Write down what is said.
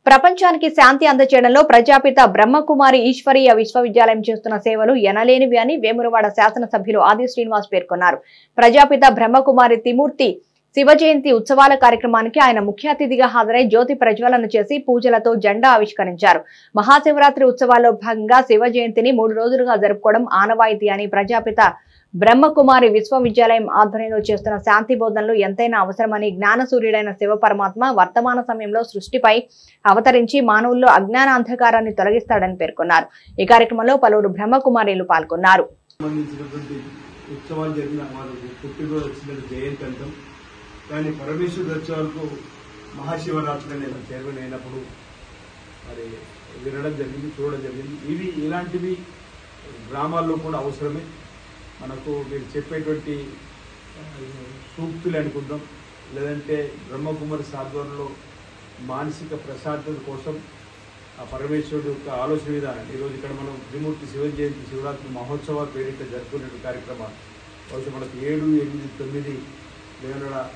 ప్రపంచానికి శాంతి అందచేయడంలో ప్రజాపిత బ్రహ్మకుమారి ఈశ్వరీయ విశ్వవిద్యాలయం చేస్తున్న సేవలు ఎనలేనివి అని వేమురవాడ శాసనసభ్యులు ఆది శ్రీనివాస్ పేర్కొన్నారు ప్రజాపిత బ్రహ్మకుమారి తిమూర్తి శివ జయంతి ఉత్సవాల కార్యక్రమానికి ఆయన ముఖ్య అతిథిగా హాజరై జ్యోతి ప్రజ్వలన చేసి పూజలతో జెండా ఆవిష్కరించారు మహాశివరాత్రి ఉత్సవాల్లో భాగంగా శివ జయంతిని మూడు రోజులుగా జరుపుకోవడం ఆనవాయితీ అని ప్రజాపిత బ్రహ్మకుమారి విశ్వవిద్యాలయం ఆధ్వర్యంలో చేస్తున్న శాంతి బోధనలు ఎంతైనా అవసరమని జ్ఞాన సూర్యుడైన శివ పరమాత్మ వర్తమాన సమయంలో సృష్టిపై అవతరించి మానవుల్లో అజ్ఞాన అంధకారాన్ని తొలగిస్తాడని పేర్కొన్నారు ఈ కార్యక్రమంలో పలువురు బ్రహ్మకుమారీలు పాల్గొన్నారు సంబంధించినటువంటి ఉత్సవాలు జరిగిన వారు పుట్టినరోజు వచ్చిన జయంతి అంటాం కానీ పరమేశ్వరుడు వచ్చే వరకు మహాశివరాత్రి నేను చైర్మన్ అయినప్పుడు మరి వినడం జరిగింది చూడడం జరిగింది ఇవి ఇలాంటివి గ్రామాల్లో కూడా అవసరమే మనకు మీరు చెప్పేటువంటి ఆ, సూక్తులు అనుకుందాం లేదంటే బ్రహ్మకుమారి సాధ్వర్యంలో మానసిక ప్రశాంతత కోసం ఆ పరమేశ్వరుడు యొక్క ఆలోచన విధానం ఈరోజు ఇక్కడ మనం త్రిమూర్తి శివ జయంతి శివరాత్రి మహోత్సవాలు పేరిట జరుపుకునే కార్యక్రమాలు బహుశా మనకు ఏడు ఎనిమిది తొమ్మిది వేల